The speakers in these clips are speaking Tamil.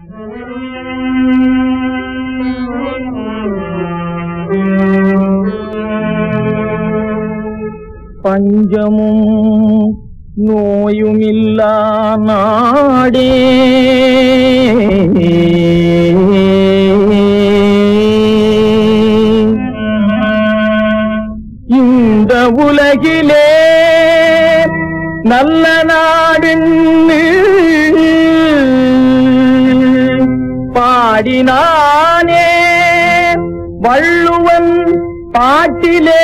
பஞ்சமும் நோயுமில்லா நாடே இந்த உலகிலே நல்ல நாடுன்னு பாடினானே வள்ளுவன் பாட்டிலே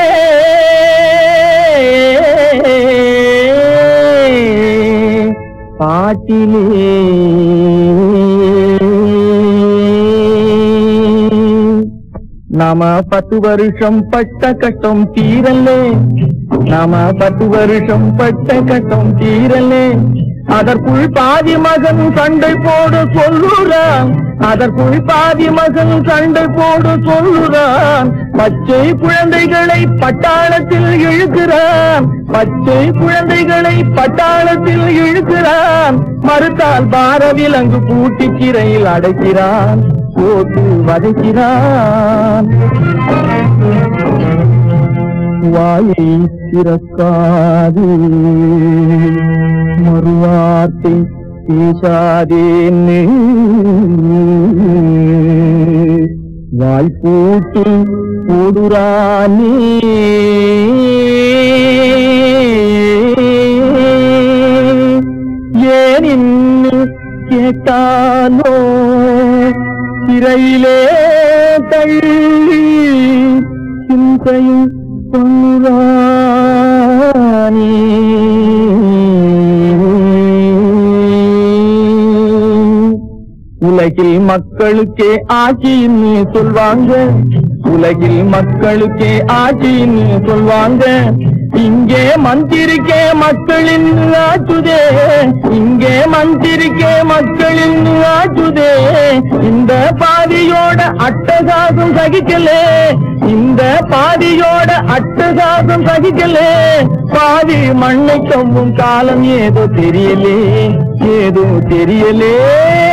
பாட்டிலே நாம பத்து வருஷம் பட்ட கட்டம் தீரலே நாம பத்து வருஷம் பட்ட கட்டம் தீரலே அதற்குள் பாதி மகன் சண்டை போட சொல்லுறான் அதற்குள் பாதி மகன் சண்டை போட சொல்லுறான் பச்சை குழந்தைகளை பட்டாளத்தில் இழுக்கிறான் பச்சை குழந்தைகளை பட்டாளத்தில் இழுக்கிறான் மறுத்தால் பார விலங்கு பூட்டி சிறையில் அடைக்கிறான் போட்டு வதைக்கிறான் வாயை திறக்காது மறுவார்த்தை பேசாதேன்னு வாய்ப்பூட்டு போடுறானே ஏன் இன்னும் கேட்டாலோ சிறையிலே தள்ளி சிந்தையும் சொல்லுறானே உலகில் மக்களுக்கே ஆட்சின்னு சொல்வாங்க உலகில் மக்களுக்கே ஆட்சின்னு சொல்வாங்க இங்கே மந்திரிக்கே மக்களின் ஆற்றுதே இங்கே மந்திரிக்கே மக்களின் ஆற்றுதே இந்த பாதியோட அட்டகாசம் சகிக்கலே இந்த பாதியோட அட்டகாசம் சகிக்கலே பாதி மண்ணை கவ்வும் காலம் ஏதோ தெரியலே ஏதோ தெரியலே